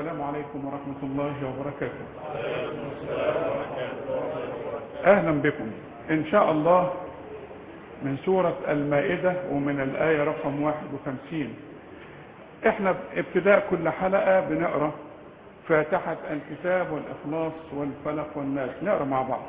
السلام عليكم ورحمة الله وبركاته أهلا بكم إن شاء الله من سورة المائدة ومن الآية رقم 51 احنا ابتداء كل حلقة بنقرأ فاتحة الكتاب والإخلاص والفلق والناس نقرأ مع بعض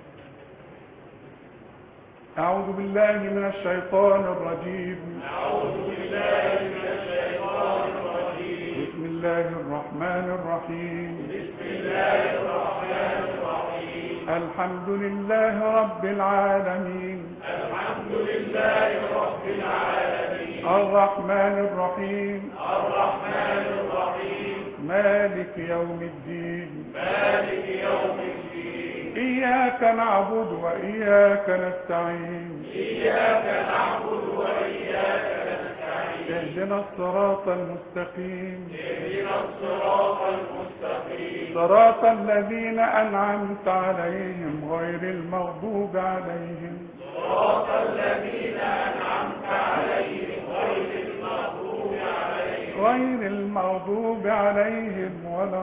أعوذ بالله من الشيطان الرجيم أعوذ بالله من الشيطان الرجيم بسم الله الرحمن الرحيم بسم الله الرحمن الرحيم الحمد لله رب العالمين الحمد لله رب العالمين الرحمن الرحيم الرحمن الرحيم مالك يوم الدين مالك يوم الدين إياك نعبد وإياك نستعين إياك نعبد وإياك نستعين اهدنا الصراط المستقيم اهدنا الصراط المستقيم صراط الذين أنعمت عليهم غير المغضوب عليهم صراط الذين أنعمت عليهم غير المغضوب عليهم غير المغضوب عليهم ولا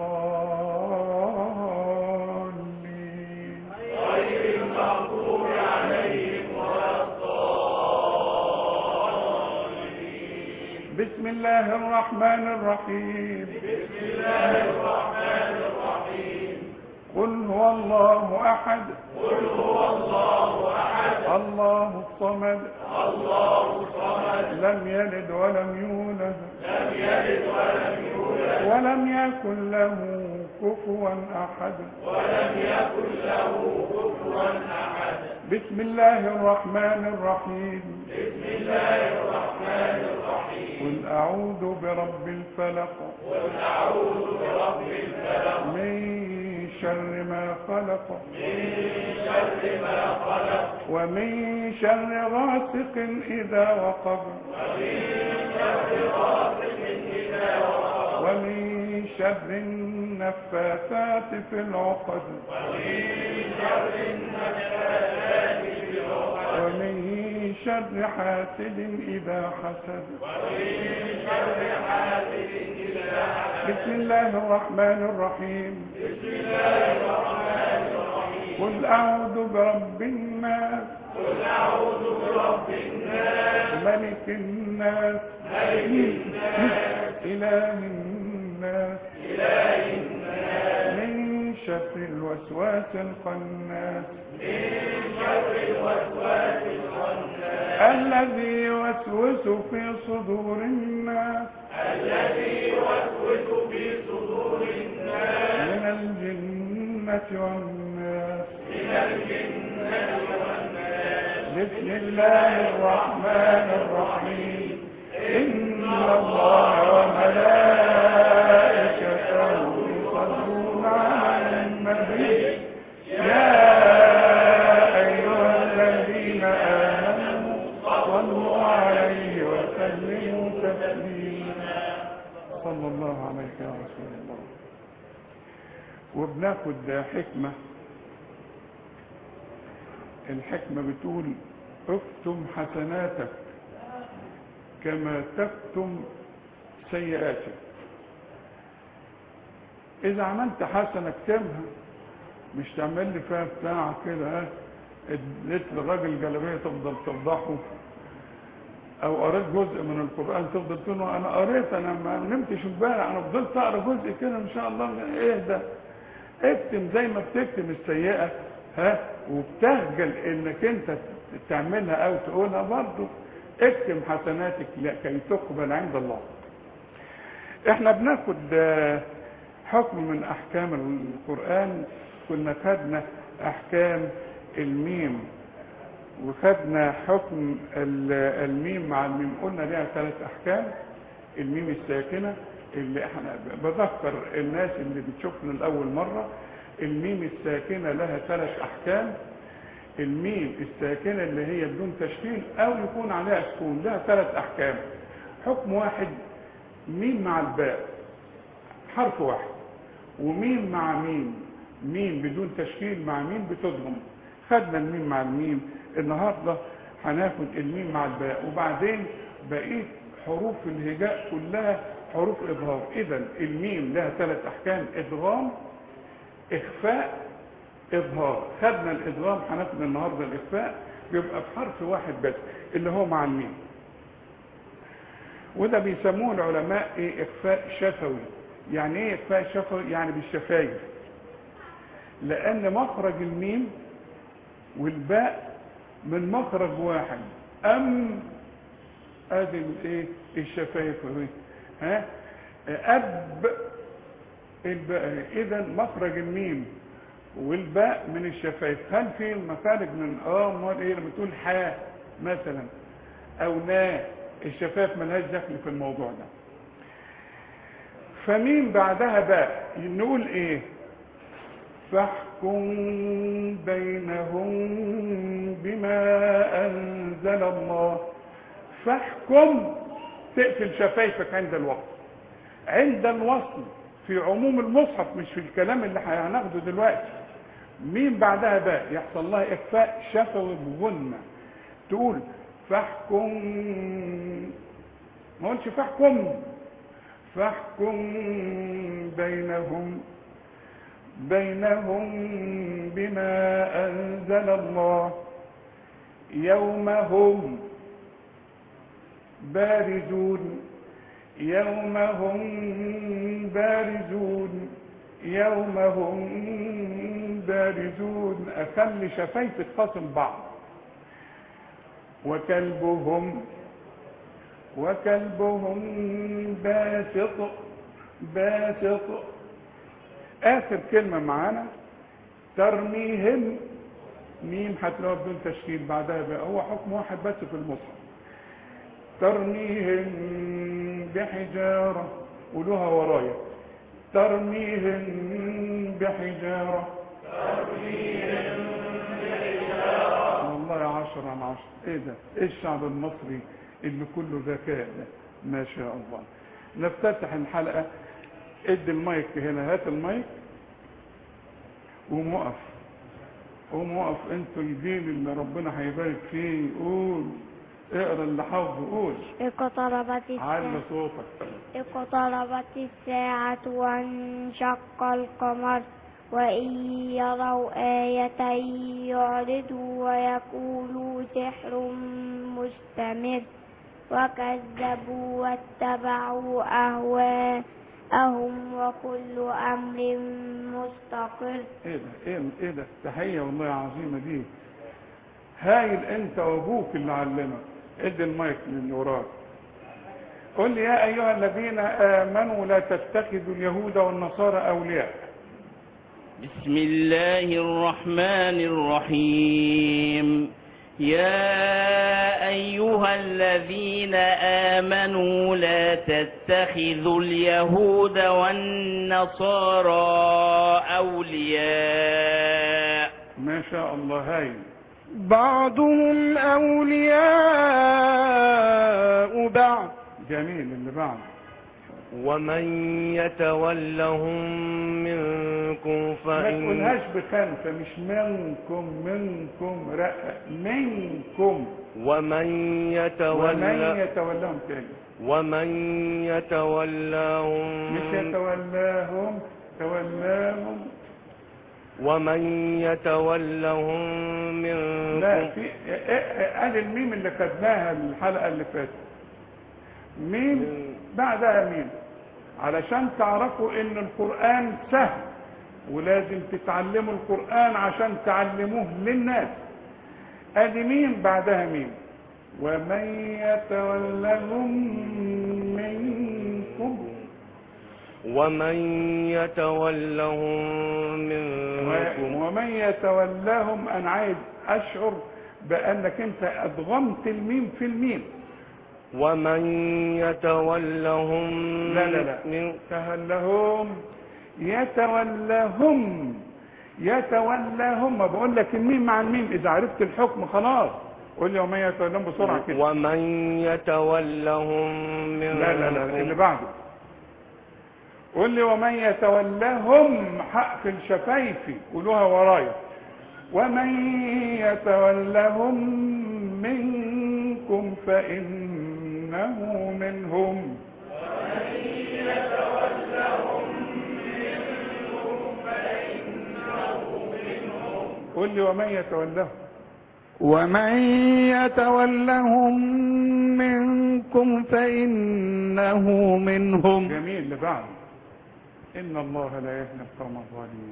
الضالين غير المغضوب عليهم ولا الضالين بسم الله الرحمن الرحيم بسم الله الرحمن الرحيم قل هو الله أحد قل هو الله أحد الله الصمد الله الصمد لم يلد ولم يولد لم يلد ولم يولد ولم يكن له كفوا أحد ولم يكن له كفوا أحد بسم الله الرحمن الرحيم بسم الله الرحمن الرحيم قل أعوذ برب الفلق قل أعوذ برب الفلق من شر ما خلق من شر ما خلق ومن شر غاسق إذا وقب ومن شر غاسق إذا وقب ومن شر النفاثات في العقد ومن شر النفاثات في العقد ومن شر حاسد إذا حسد ومن شر حاسد إذا حسد بسم الله الرحمن الرحيم بسم الله الرحمن الرحيم قل أعوذ برب الناس قل أعوذ برب الناس ملك الناس ملك الناس إله الناس إله الناس من شر الوسواس الخناس من شر الوسواس الخناس الذي يوسوس في صدور الناس الذي يوسوس في صدور الناس من الجنة والناس من الجنة والناس بسم الله الرحمن الرحيم إن الله وملائكته يصلون على النبي يا أيها الذين آمنوا صلوا عليه وسلموا تسليما صلى الله عليك يا رسول الله وبناخد حكمة الحكمة بتقول اكتم حسناتك كما تكتم سيئاتك اذا عملت حسنة اكتمها مش تعمل لي فيها بتاع كده ها اديت للراجل جلابيه تفضل تفضحه او قريت جزء من القران تفضل تقول له انا قريت انا ما نمتش امبارح انا فضلت اقرا جزء كده ان شاء الله ايه ده اكتم زي ما بتكتم السيئه ها وبتخجل انك انت تعملها او تقولها برضه اكتم حسناتك لكي تقبل عند الله احنا بناخد آه، حكم من احكام القران كنا خدنا احكام الميم وخدنا حكم ال- الميم مع الميم قلنا ليها ثلاث احكام الميم الساكنه اللي احنا بذكر الناس اللي بتشوفنا لاول مره الميم الساكنه لها ثلاث احكام الميم الساكنه اللي هي بدون تشكيل او يكون عليها سكون لها ثلاث احكام حكم واحد ميم مع الباء حرف واحد وميم مع ميم ميم بدون تشكيل مع ميم بتضغم خدنا الميم مع الميم النهارده هناخد الميم مع الباء وبعدين بقيه حروف الهجاء كلها حروف اظهار اذا الميم لها ثلاث احكام ادغام اخفاء اظهار خدنا الادغام هناخد النهارده الاخفاء بيبقى في حرف واحد بس اللي هو مع الميم وده بيسموه العلماء ايه اخفاء شفوي يعني ايه اخفاء شفوي يعني بالشفايف لان مخرج الميم والباء من مخرج واحد ام ادي الايه الشفايف اهي ها اب الباء اذا مخرج الميم والباء من الشفايف هل في مخارج من اه امال ايه لما تقول حاء مثلا او نا الشفايف ملهاش دخل في الموضوع ده فمين بعدها باء نقول ايه فاحكم بينهم بما انزل الله فاحكم تقفل شفايفك عند الوقت عند الوصل في عموم المصحف مش في الكلام اللي هناخده دلوقتي مين بعدها باء يحصل لها اخفاء شفوي بغنة تقول فاحكم ما قلتش فاحكم فاحكم بينهم بينهم بما انزل الله يوم هم بارزون يوم هم بارزون يوم هم بارزون أخلي شفايف تتصل بعض وكلبهم وكلبهم باسط باسط آخر كلمة معانا ترميهم ميم هتلاقوها بدون تشكيل بعدها بقى هو حكم واحد بس في المصحف ترميهم بحجارة قولوها ورايا ترميهم بحجارة ترميهم بحجارة والله عشرة عن عشرة ايه ده ايه الشعب المصري اللي كله ذكاء ده ما شاء الله نفتتح الحلقة ادي المايك هنا هات المايك قوم وقف قوم وقف انتوا الجيل اللي ربنا هيبارك فيه قول اقرا اللي حافظه قول اقتربت على الساعة صوتك اقتربت الساعة وانشق القمر وإن يروا آية يعرضوا ويقولوا سحر مستمر وكذبوا واتبعوا أهواءهم وكل أمر مستقر ايه ده ايه ايه ده تحيه والله عظيمه دي هايل انت وابوك اللي علمك ادي المايك للي وراك قل لي يا ايها الذين امنوا لا تتخذوا اليهود والنصارى اولياء بسم الله الرحمن الرحيم يا أيها الذين آمنوا لا تتخذوا اليهود والنصارى أولياء ما شاء الله هايل بعضهم أولياء بعض جميل اللي بعد ومن يتولهم منكم ما فإن تقولهاش بخمسه مش منكم منكم رقق منكم ومن ومن يتولى يتولاهم تاني ومن يتولهم مش يتولاهم تولاهم ومن يتولهم لا منكم في ادي الميم اللي خدناها الحلقه اللي فاتت ميم بعدها ميم علشان تعرفوا ان القران سهل ولازم تتعلموا القران عشان تعلموه للناس ادي ميم بعدها ميم ومن يتولهم منكم ومن يتولهم و- منكم ومن يتولاهم انا عايز اشعر بانك انت ادغمت الميم في الميم ومن يتولهم لا لا لا من يتولهم يتولهم يتولهم ما بقول لك الميم مع الميم اذا عرفت الحكم خلاص قول لي ومن يتولهم بسرعه كده ومن يتولهم منكم لا لا لا اللي بعده قول لي ومن يتولهم حق في الشفايف قولوها ورايا ومن يتولهم منكم فإنه منهم قل لي ومن يتولهم ومن يتولهم منكم فإنه منهم جميل اللي بعده إن الله لا يهدي القوم الظالمين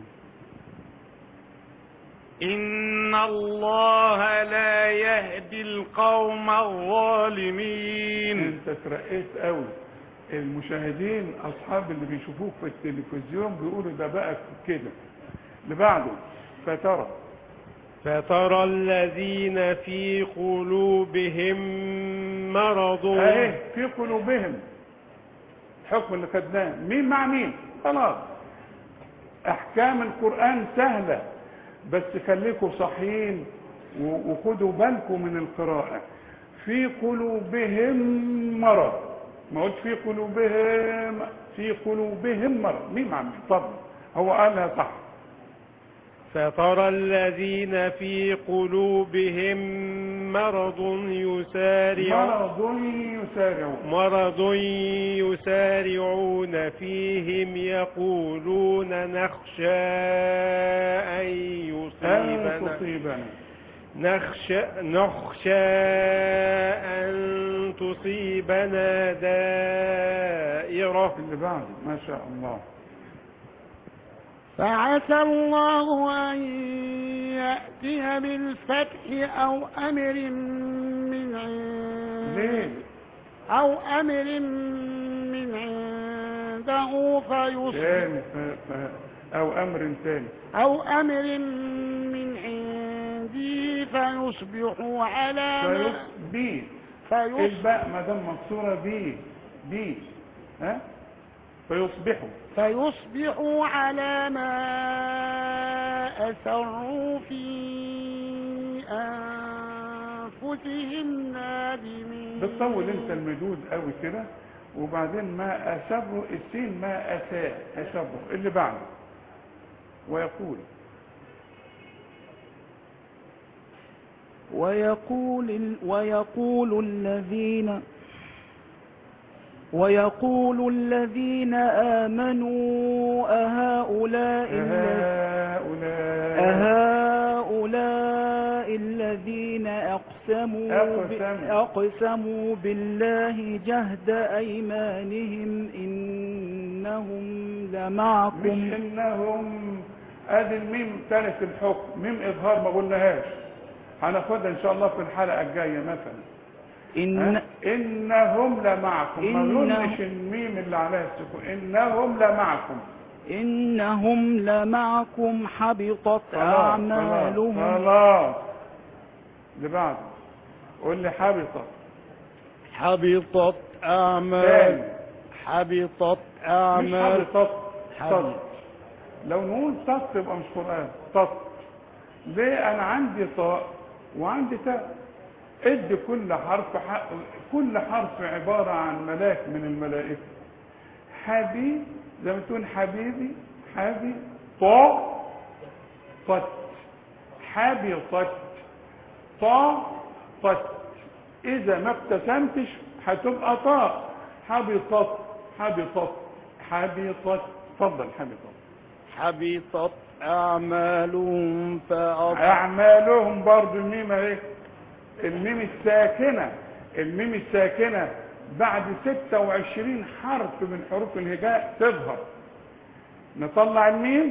إن الله لا يهدي القوم الظالمين انت ترقيت قوي المشاهدين اصحاب اللي بيشوفوك في التلفزيون بيقولوا ده بقى كده اللي بعده فترى فترى الذين في قلوبهم مرض اهي في قلوبهم الحكم اللي خدناه مين مع مين خلاص احكام القران سهله بس خليكم صحيين و- وخدوا بالكم من القراءه في قلوبهم مرض ما قلت في قلوبهم في قلوبهم مرض مين مع مين اتفضل هو قالها صح فترى الذين في قلوبهم مرض يسارع مرض يسارعون مرض يسارعون فيهم يقولون نخشى أن ان يصيبنا تصيبنا نخشى, نخشى أن تصيبنا دائرة اللي بعده ما شاء الله فعسى الله أن يأتي بالفتح أو أمر من عند ليه أو أمر من عنده فيصبح تاني ف... ف... او امر تاني أو أمر من عندي فيصبحوا على ما فيص بي فيصبح الباء ما دام مكسوره بي بي ها فيصبحوا فيصبحوا على ما أسروا في أنفسهم نادمين بتطول انت المدود قوي كده وبعدين ما اسروا السين ما اساء اسروا اللي بعده ويقول ويقول ال- ويقول الذين ويقول الذين آمنوا أهؤلاء الذين هؤلاء أهؤلاء الذين أقسموا ب- أقسموا. أقسموا بالله جهد أيمانهم إنهم مش لمعكم انهم ادي الميم ثالث الحكم ميم اظهار ما قلناهاش هناخدها ان شاء الله في الحلقه الجايه مثلا إن ها؟ انهم لمعكم ما إنهم- اظنش الميم اللي عليها السكون انهم لمعكم إنهم لمعكم حبطت خلاص أعمالهم خلاص خلاص اللي بعده قول لي حبطت حبطت أعمال تاني حبطت مش أعمال حبطت حبط. طط لو نقول طط يبقى مش قرآن طط ليه انا عندي طاء وعندي تاء ادي كل حرف حق كل حرف عبارة عن ملاك من الملائكة حبيب زي ما تقول حبيبي حبي طاء طت حبي طت طاء طت اذا ما ابتسمتش هتبقى طاء حبطت حبطت حبطت اتفضل حبطت حبطت أعمالهم فأصبحوا اعمالهم برضو الميم اهي الميم الساكنه الميم الساكنه بعد 26 حرف من حروف الهجاء تظهر نطلع الميم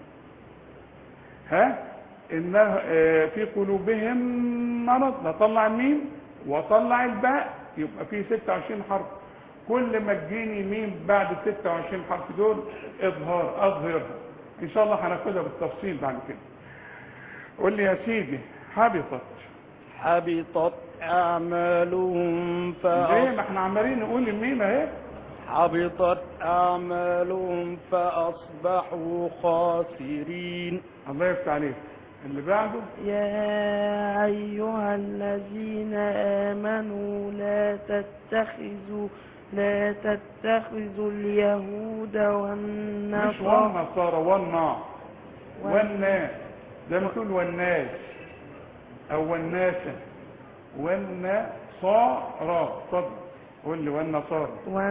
ها انه آه، في قلوبهم مرض نطلع الميم واطلع الباء يبقى في 26 حرف كل ما تجيني ميم بعد 26 حرف دول اظهار اظهرها ان شاء الله هناخدها بالتفصيل بعد كده قول لي يا سيدي حبطت حبطت أعمالهم ليه فأصبحوا ما احنا عمالين نقول الميم اهي حبطت أعمالهم فأصبحوا خاسرين الله يفتح عليك اللي بعده يا أيها الذين آمنوا لا تتخذوا لا تتخذوا اليهود مش والنصارى والنصارى والنار والناس زي ما تقول والناس او والناسة والنصارى اتفضل قول لي والنصارى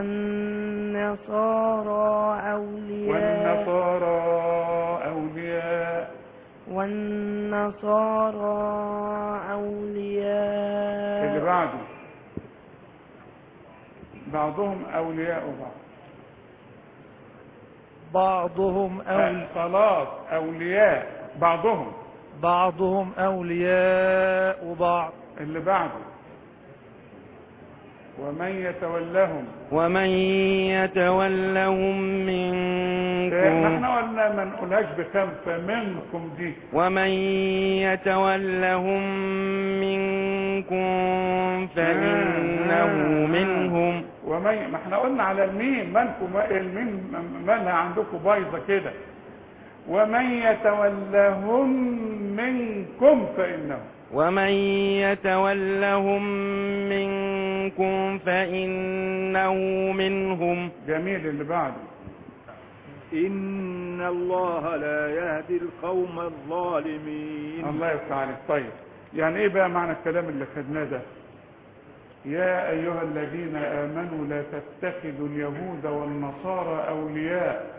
والنصارى أولياء والنصارى أولياء والنصارى اللي أولياء بعده بعضهم أولياء بعض بعضهم أول خلاص أولياء بعضهم بعضهم أولياء بعض اللي بعده ومن يتولهم ومن يتولهم منكم احنا قلنا ما نقولهاش بكم فمنكم دي ومن يتولهم منكم فإنه منهم ومن ما احنا قلنا على الميم منكم الميم مالها عندكم بايظه كده ومن يتولهم منكم فانه ومن يتولهم منكم فإنه منهم جميل اللي بعده إن الله لا يهدي القوم الظالمين الله يفتح عليك طيب يعني ايه بقى معنى الكلام اللي خدناه ده يا ايها الذين امنوا لا تتخذوا اليهود والنصارى اولياء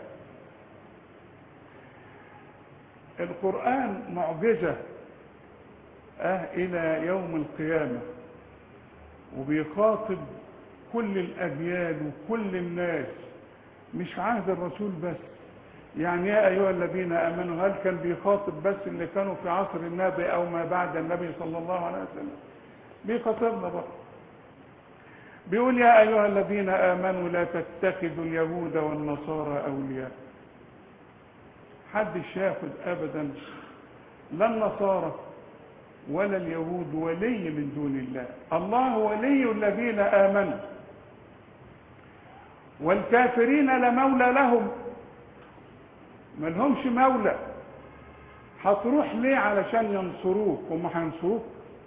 القران معجزه اه الى يوم القيامه وبيخاطب كل الاجيال وكل الناس مش عهد الرسول بس يعني يا ايها الذين امنوا هل كان بيخاطب بس اللي كانوا في عصر النبي او ما بعد النبي صلى الله عليه وسلم بيخاطبنا بقى بيقول يا ايها الذين امنوا لا تتخذوا اليهود والنصارى اولياء حد ياخد ابدا لا النصارى ولا اليهود ولي من دون الله الله ولي الذين امنوا والكافرين لا مولى لهم ما لهمش مولى هتروح ليه علشان ينصروك هم هينصروك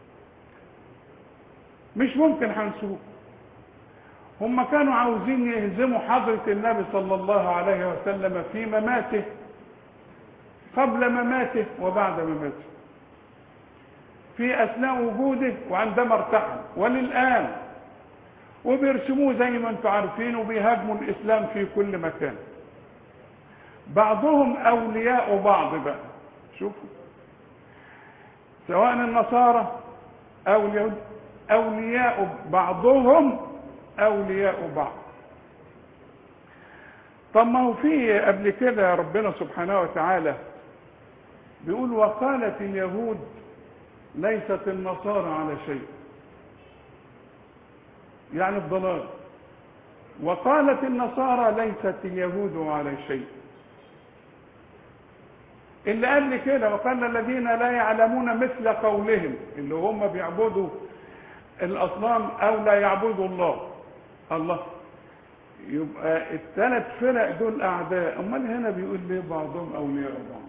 مش ممكن هينصروك هم كانوا عاوزين يهزموا حضرة النبي صلى الله عليه وسلم في مماته قبل مماته وبعد مماته في أثناء وجوده وعندما ارتحل وللآن وبيرسموه زي ما انتم عارفين وبيهاجموا الإسلام في كل مكان بعضهم أولياء بعض بقى شوفوا سواء النصارى أو اليهود أولياء بعضهم أولياء بعض طب ما هو في قبل كده ربنا سبحانه وتعالى بيقول وقالت اليهود ليست النصارى على شيء يعني الضلال وقالت النصارى ليست اليهود على شيء اللي قال لي كده وقال الذين لا يعلمون مثل قولهم اللي هم بيعبدوا الاصنام او لا يعبدوا الله الله يبقى الثلاث فرق دول اعداء امال هنا بيقول ليه بعضهم اولياء بعض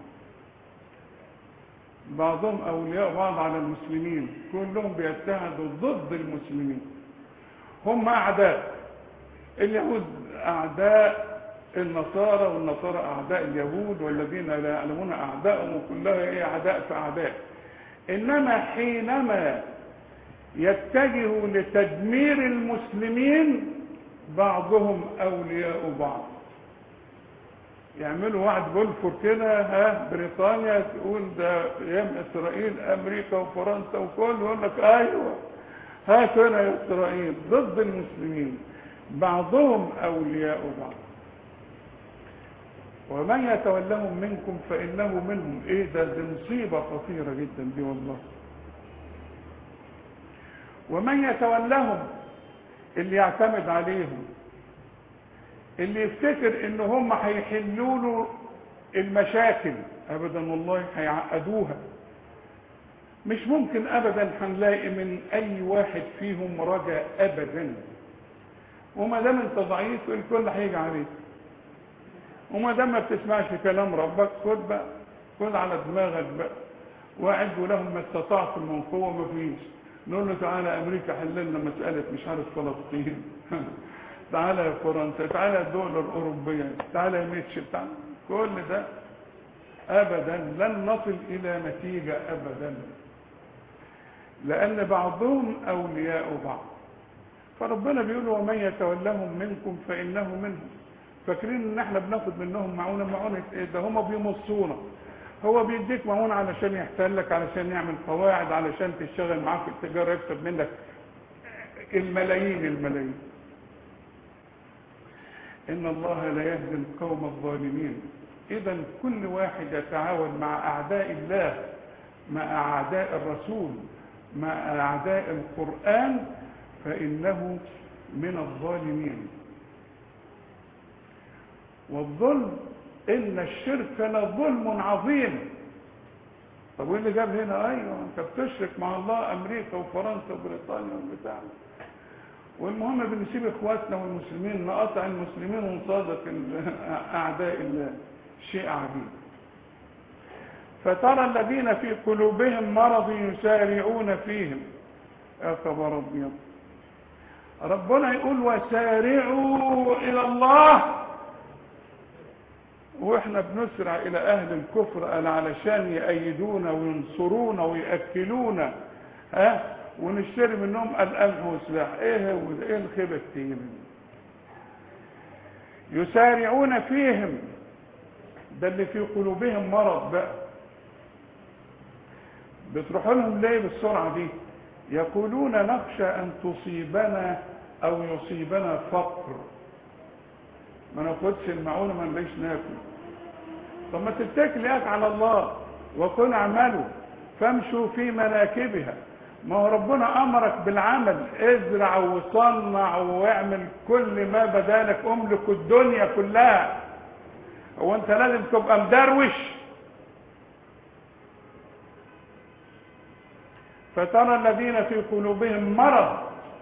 بعضهم اولياء بعض على المسلمين كلهم بيتحدوا ضد المسلمين هم اعداء اليهود اعداء النصارى والنصارى اعداء اليهود والذين لا يعلمون اعداءهم كلها ايه اعداء في اعداء انما حينما يتجهوا لتدمير المسلمين بعضهم اولياء بعض يعملوا واحد بولفور كده ها بريطانيا تقول ده ايام اسرائيل امريكا وفرنسا وكل يقول لك ايوه هات هنا يا اسرائيل ضد المسلمين بعضهم اولياء بعض ومن يتولهم منكم فانه منهم ايه ده دي مصيبه خطيره جدا دي والله ومن يتولهم اللي يعتمد عليهم اللي يفتكر ان هم هيحلوا له المشاكل ابدا والله هيعقدوها مش ممكن ابدا هنلاقي من اي واحد فيهم رجاء ابدا وما دام انت ضعيف الكل هيجي عليك وما دام ما بتسمعش كلام ربك خد بقى خد على دماغك بقى واعدوا لهم ما استطعتم من قوه ما فيش نقول له تعالى امريكا حل لنا مساله مش عارف فلسطين تعالى يا فرنسا تعالى الدول الاوروبيه تعالى يا ميتشل تعالى كل ده ابدا لن نصل الى نتيجه ابدا لان بعضهم اولياء بعض فربنا بيقول ومن يتولهم منكم فانه منهم فاكرين ان احنا بناخد منهم معونه معونه ايه ده هم بيمصونا هو بيديك معونه علشان يحتلك علشان يعمل قواعد علشان تشتغل معاه في التجاره يكسب منك الملايين الملايين ان الله لا يهدي القوم الظالمين اذا كل واحد يتعاون مع اعداء الله مع اعداء الرسول مع اعداء القران فانه من الظالمين والظلم ان الشرك لظلم عظيم طب وايه اللي جاب هنا ايوه انت بتشرك مع الله امريكا وفرنسا وبريطانيا والبتاع والمهم بنسيب اخواتنا والمسلمين نقطع المسلمين ونصادق اعداء الله شيء عجيب فترى الذين في قلوبهم مرض يسارعون فيهم يا خبر ابيض ربنا يقول وسارعوا الى الله واحنا بنسرع الى اهل الكفر قال علشان يأيدونا وينصرونا ويأكلونا ها ونشتري منهم القمح والسلاح ايه هو ايه الخيبه التقيله يسارعون فيهم ده اللي في قلوبهم مرض بقى بتروحوا لهم ليه بالسرعه دي يقولون نخشى ان تصيبنا او يصيبنا فقر ما ناخدش المعونه ما نلاقيش ناكل طب ما تتكل ياك على الله وقل اعملوا فامشوا في مناكبها ما هو ربنا امرك بالعمل ازرع وصنع واعمل كل ما بدالك املك الدنيا كلها هو انت لازم تبقى مدروش فترى الذين في قلوبهم مرض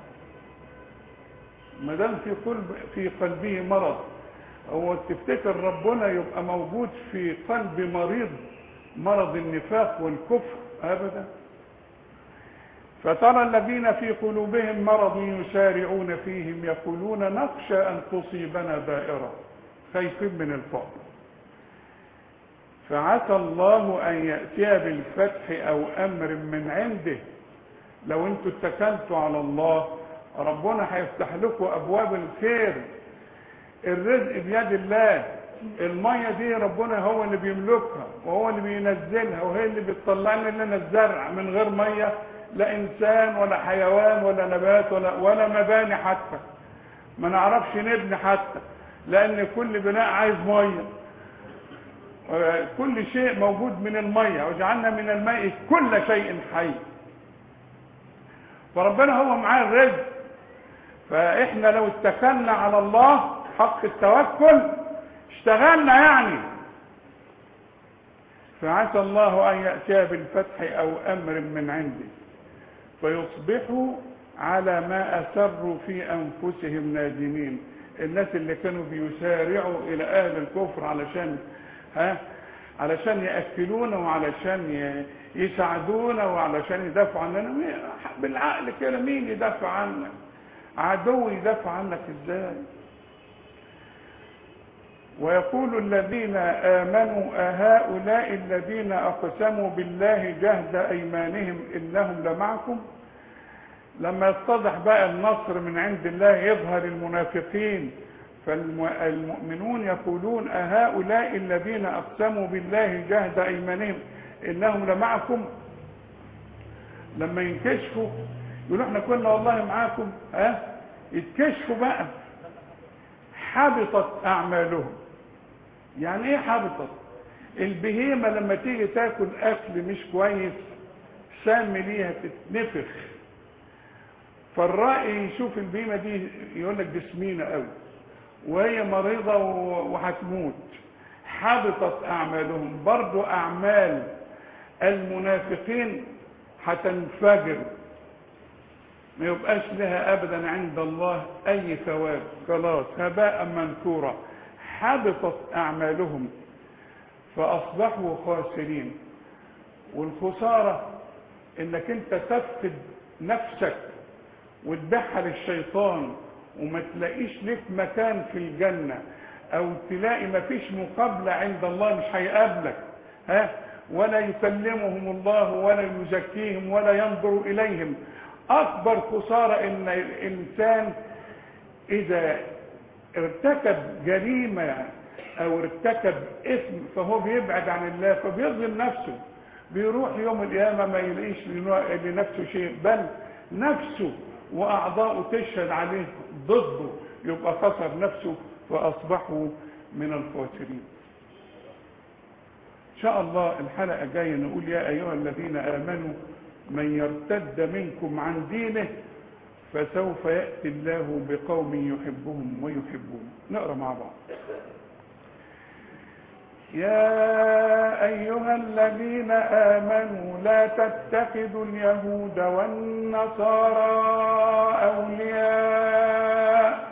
ما دام في قلب في قلبه مرض هو تفتكر ربنا يبقى موجود في قلب مريض مرض النفاق والكفر ابدا فترى الذين في قلوبهم مرض يسارعون فيهم يقولون نخشى ان تصيبنا دائره خايفين من الفقر فعسى الله ان ياتي بالفتح او امر من عنده لو انتوا اتكلتوا على الله ربنا هيفتح لكم ابواب الخير الرزق بيد الله الميه دي ربنا هو اللي بيملكها وهو اللي بينزلها وهي اللي بتطلع لنا الزرع من غير ميه لا انسان ولا حيوان ولا نبات ولا ولا مباني حتى ما نعرفش نبني حتى لان كل بناء عايز ميه كل شيء موجود من الميه وجعلنا من الماء كل شيء حي فربنا هو معاه الرزق فاحنا لو اتكلنا على الله حق التوكل اشتغلنا يعني فعسى الله ان ياتي بالفتح او امر من عنده فيصبحوا على ما اسروا في انفسهم نادمين الناس اللي كانوا بيسارعوا الى اهل الكفر علشان ها علشان ياكلونا وعلشان يساعدونا وعلشان يدافعوا عننا بالعقل كده مين يدافع عنك عدو يدافع عنك ازاي ويقول الذين آمنوا أهؤلاء الذين أقسموا بالله جهد أيمانهم إنهم لمعكم لما يتضح بقى النصر من عند الله يظهر المنافقين فالمؤمنون يقولون أهؤلاء الذين أقسموا بالله جهد أيمانهم إنهم لمعكم لما ينكشفوا يقولوا احنا كنا والله معاكم ها يتكشفوا بقى حبطت أعمالهم يعني ايه حبطت البهيمة لما تيجي تاكل اكل مش كويس سام ليها تتنفخ فالرأي يشوف البهيمة دي يقول لك دي سمينة قوي وهي مريضة وهتموت حبطت اعمالهم برضو اعمال المنافقين هتنفجر ما يبقاش لها ابدا عند الله اي ثواب خلاص هباء منثورا حبطت اعمالهم فاصبحوا خاسرين والخساره انك انت تفقد نفسك وتبيعها للشيطان وما تلاقيش لك مكان في الجنه او تلاقي ما فيش مقابله عند الله مش هيقابلك ها ولا يكلمهم الله ولا يزكيهم ولا ينظر اليهم اكبر خسارة ان الانسان اذا ارتكب جريمة او ارتكب اثم فهو بيبعد عن الله فبيظلم نفسه بيروح يوم القيامة ما يلاقيش لنفسه شيء بل نفسه واعضاؤه تشهد عليه ضده يبقى خسر نفسه واصبحوا من الخاسرين ان شاء الله الحلقة جاية نقول يا ايها الذين امنوا من يرتد منكم عن دينه فسوف يأتي الله بقوم يحبهم ويحبون نقرأ مع بعض يا أيها الذين آمنوا لا تتخذوا اليهود والنصارى أولياء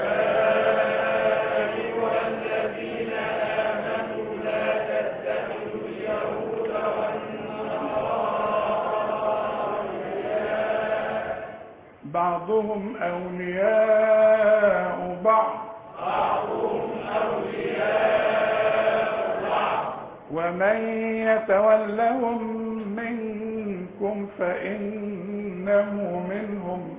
بعضهم أولياء بعض ومن يتولهم منكم فإنه منهم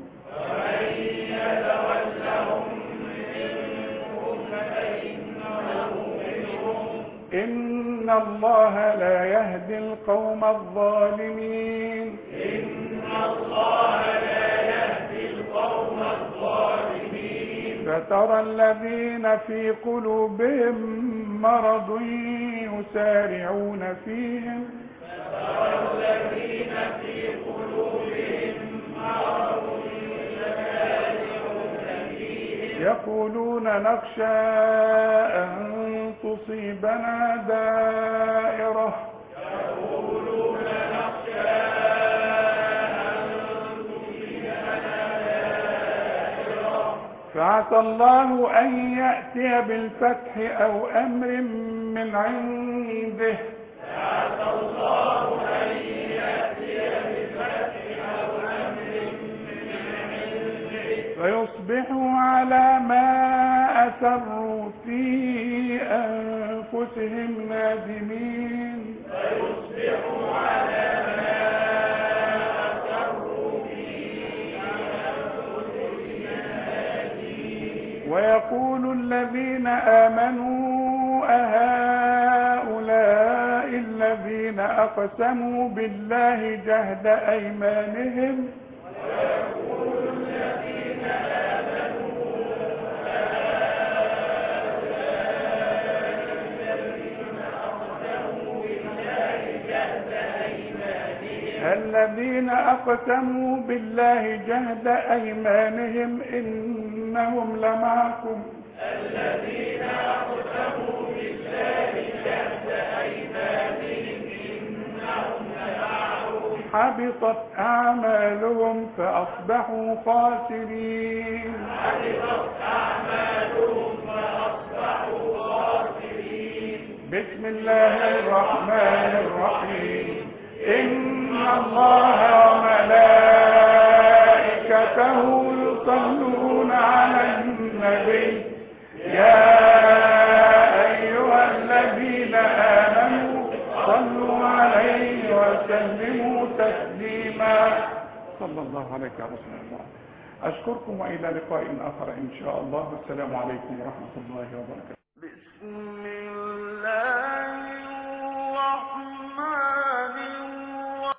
إن الله لا يهدي القوم الظالمين فترى الذين في قلوبهم مرض يسارعون فيهم يقولون نخشى أن تصيبنا دائرة فعسى الله أن يأتي بالفتح أو أمر من عنده فيصبحوا على ما أسروا في أنفسهم نادمين ويقول الذين آمنوا أهؤلاء الذين أقسموا بالله جهد أيمانهم الذين أقسموا بالله جهد أيمانهم إنهم لمعكم حبطت أعمالهم فأصبحوا خاسرين بسم الله الرحمن الرحيم إن الله وملائكته يصلون على النبي يا أيها الذين آمنوا صلوا عليه وسلموا تسليما صلى الله عليك يا رسول الله أشكركم وإلى لقاء آخر إن شاء الله والسلام عليكم ورحمة الله وبركاته بسم